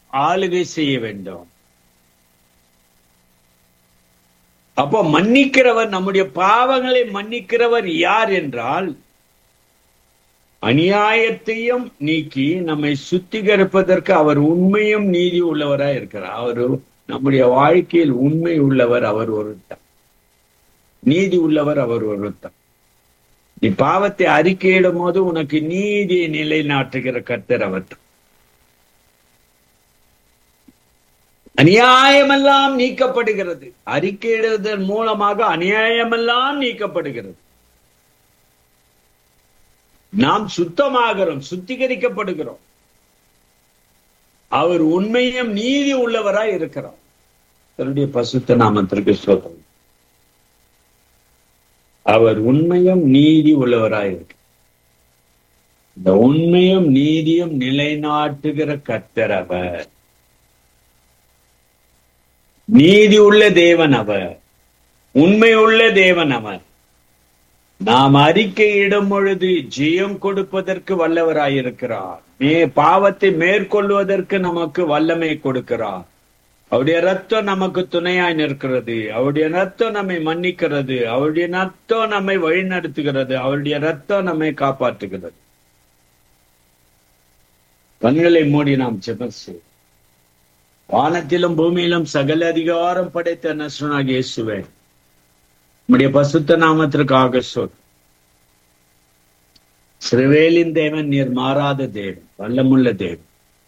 ஆளுகை செய்ய வேண்டும் அப்போ மன்னிக்கிறவர் நம்முடைய பாவங்களை மன்னிக்கிறவர் யார் என்றால் அநியாயத்தையும் நீக்கி நம்மை சுத்திகரிப்பதற்கு அவர் உண்மையும் நீதி உள்ளவராய் இருக்கிறார் அவர் நம்முடைய வாழ்க்கையில் உண்மை உள்ளவர் அவர் ஒருத்தர் நீதி உள்ளவர் அவர் ஒருத்தர் நீ பாவத்தை அறிக்கையிடும் போது உனக்கு நீதியை நிலைநாட்டுகிற கர்த்தர் அவர் அநியாயமெல்லாம் நீக்கப்படுகிறது அறிக்கையிடுவதன் மூலமாக அநியாயமெல்லாம் நீக்கப்படுகிறது நாம் சுத்தமாகிறோம் சுத்திகரிக்கப்படுகிறோம் அவர் உண்மையும் நீதி உள்ளவராய் இருக்கிறார் தன்னுடைய பசுத்த நாமத்திற்கு சோதனை அவர் உண்மையும் நீதி உள்ளவராய் இருக்கு இந்த உண்மையும் நீதியும் நிலைநாட்டுகிற கர்த்தர் அவர் நீதி உள்ள தேவன் அவர் உண்மை உள்ள தேவன் அவர் நாம் அறிக்கையிடும் பொழுது ஜெயம் கொடுப்பதற்கு வல்லவராயிருக்கிறார் மே பாவத்தை மேற்கொள்வதற்கு நமக்கு வல்லமை கொடுக்கிறார் அவருடைய ரத்தம் நமக்கு துணையாய் நிற்கிறது அவருடைய ரத்தம் நம்மை மன்னிக்கிறது அவருடைய ரத்தம் நம்மை வழிநடத்துகிறது அவருடைய ரத்தம் நம்மை காப்பாற்றுகிறது கண்களை மூடி நாம் ஜெபம் வானத்திலும் பூமியிலும் சகல அதிகாரம் படைத்த நசுனாக இயேசுவே நம்முடைய பசுத்த நாமத்திற்காக சொல் சிறுவேலின் தேவன் நீர் மாறாத தேவன் வல்லமுள்ள தேவன்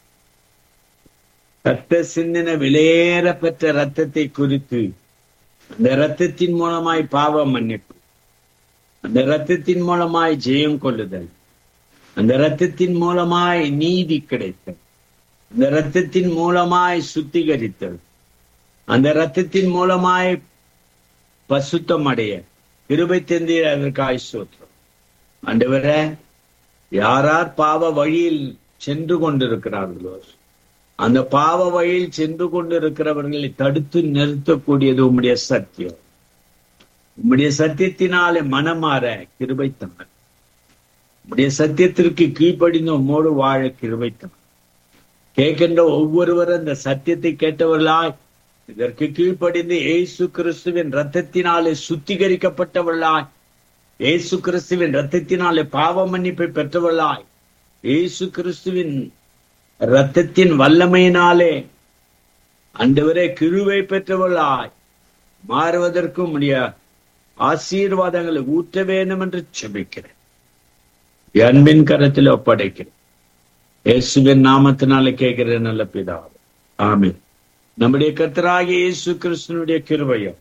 ரத்த சிந்தின விலையேற பெற்ற ரத்தத்தை குறித்து அந்த ரத்தத்தின் மூலமாய் பாவ மன்னிப்பு அந்த ரத்தத்தின் மூலமாய் ஜெயம் கொள்ளுதல் அந்த ரத்தத்தின் மூலமாய் நீதி கிடைத்தல் அந்த ரத்தத்தின் மூலமாய் சுத்திகரித்தல் அந்த ரத்தத்தின் மூலமாய் பசுத்தம் அடைய கிருபை தந்தீர் அதற்காய் சோத்திரம் ஆண்டவரே யாரார் பாவ வழியில் சென்று கொண்டிருக்கிறார்களோ அந்த பாவ வழியில் சென்று கொண்டிருக்கிறவர்களை தடுத்து நிறுத்தக்கூடியது உம்முடைய சத்தியம் உம்முடைய சத்தியத்தினாலே மனமாற கிருபை தந்தார் உம்முடைய சத்தியத்திற்கு கீழ்ப்படிந்து உம்மோடு வாழ கிருபை தந்தார் கேட்கின்ற ஒவ்வொருவரும் இந்த சத்தியத்தை கேட்டவர்களாய் இதற்கு கீழ்ப்படிந்து ஏசு கிறிஸ்துவின் ரத்தத்தினாலே சுத்திகரிக்கப்பட்டவர்களாய் ஏசு கிறிஸ்துவின் ரத்தத்தினாலே பாவ மன்னிப்பை பெற்றவர்களாய் ஏசு கிறிஸ்துவின் ரத்தத்தின் வல்லமையினாலே அண்டவரே கிருவை பெற்றவர்களாய் மாறுவதற்கும் உடைய ஆசீர்வாதங்களை ஊற்ற வேண்டும் என்று செபிக்கிறேன் அன்பின் கரத்தில் ஒப்படைக்கிறேன் இயேசுவின் நாமத்தினால கேட்கிற நல்ல பிதாவே ஆமீன் நம்முடைய கர்த்தராகிய இயேசு கிறிஸ்தனுடைய கிருபையும்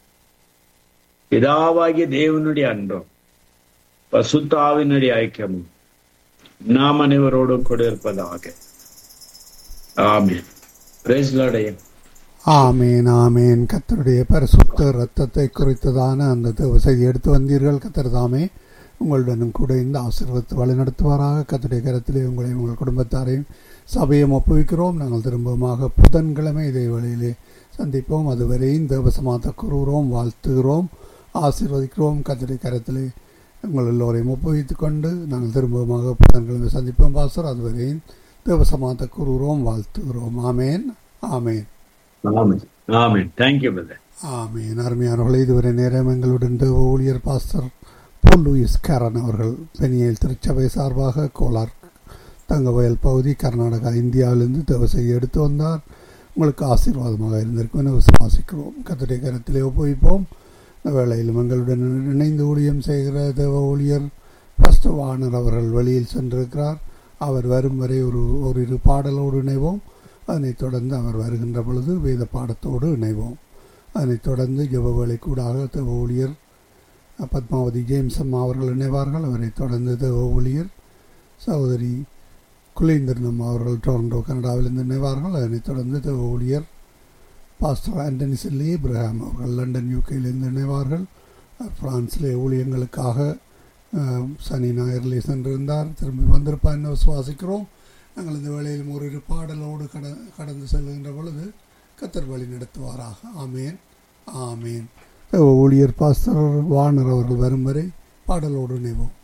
பிதாவாகிய தேவனுடைய அன்பும் பசுத்தாவினுடைய ஐக்கியமும் நாம் அனைவரோடும் கூட இருப்பதாக ஆமீன் பிரைஸ் லார்ட் ஆமேன் ஆமேன் கத்தருடைய பரிசுத்த இரத்தத்தை குறித்ததான அந்த செய்தி எடுத்து வந்தீர்கள் கத்தர் தாமே உங்களுடனும் கூட இந்த ஆசீர்வத்தை வழிநடத்துவாராக கத்துடைய கரத்திலே உங்களையும் உங்கள் குடும்பத்தாரையும் சபையும் ஒப்புவிக்கிறோம் நாங்கள் திரும்பமாக புதன்கிழமை இதே வழியிலே சந்திப்போம் அதுவரை இந்த வசமாத்த கூறுகிறோம் வாழ்த்துகிறோம் ஆசீர்வதிக்கிறோம் கத்துடைய கரத்திலே உங்கள் எல்லோரையும் ஒப்புவித்துக் கொண்டு நாங்கள் திரும்பமாக புதன்கிழமை சந்திப்போம் பாசர் அதுவரை தேவசமாத்த கூறுகிறோம் வாழ்த்துகிறோம் ஆமேன் ஆமேன் ஆமீன் ஆமீன் தேங்க்யூ பிரதர் ஆமீன் அருமையானவர்களே இதுவரை நேரம் எங்களுடன் தேவ ஊழியர் பாஸ்டர் போல் லூயிஸ் கேரன் அவர்கள் பெனியல் திருச்சபை சார்பாக கோலார் தங்கவயல் பகுதி கர்நாடகா இந்தியாவிலிருந்து தேவ செய்ய எடுத்து வந்தார் உங்களுக்கு ஆசீர்வாதமாக இருந்திருக்கும் என விசுவாசிக்கிறோம் கத்துடைய கரத்திலே ஒப்புவிப்போம் இந்த வேளையிலும் எங்களுடன் இணைந்து ஊழியம் செய்கிற தேவ ஊழியர் ஃபஸ்ட் வானர் அவர்கள் வெளியில் சென்றிருக்கிறார் அவர் வரும் வரை ஒரு ஒரு இரு பாடலோடு இணைவோம் அதனைத் தொடர்ந்து அவர் வருகின்ற பொழுது வேத பாடத்தோடு இணைவோம் அதனைத் தொடர்ந்து ஜெப வேலைக்கூடாக தேவ ஊழியர் பத்மாவதி ஜேம்ஸ் அம்மா அவர்கள் இணைவார்கள் அவரை தொடர்ந்து தேவ ஊழியர் சகோதரி குலேந்திரன் அவர்கள் டொரண்டோ கனடாவிலிருந்து இணைவார்கள் அதனைத் தொடர்ந்து தேவ ஊழியர் பாஸ்டர் ஆண்டனி சில்லி இப்ரஹாம் அவர்கள் லண்டன் யூகேயிலிருந்து இணைவார்கள் பிரான்ஸிலே ஊழியங்களுக்காக சனி ஞாயிறிலே சென்றிருந்தார் திரும்பி வந்திருப்பார் என்று விசுவாசிக்கிறோம் நாங்கள் இந்த வேளையில் ஒரு பாடலோடு கட கடந்து செல்கின்ற பொழுது கத்தர் வழி நடத்துவாராக ஆமேன் ஆமேன் ஊழியர் பாஸ்டர் வானர் அவர்கள் வரும் வரை பாடலோடு இணைவோம்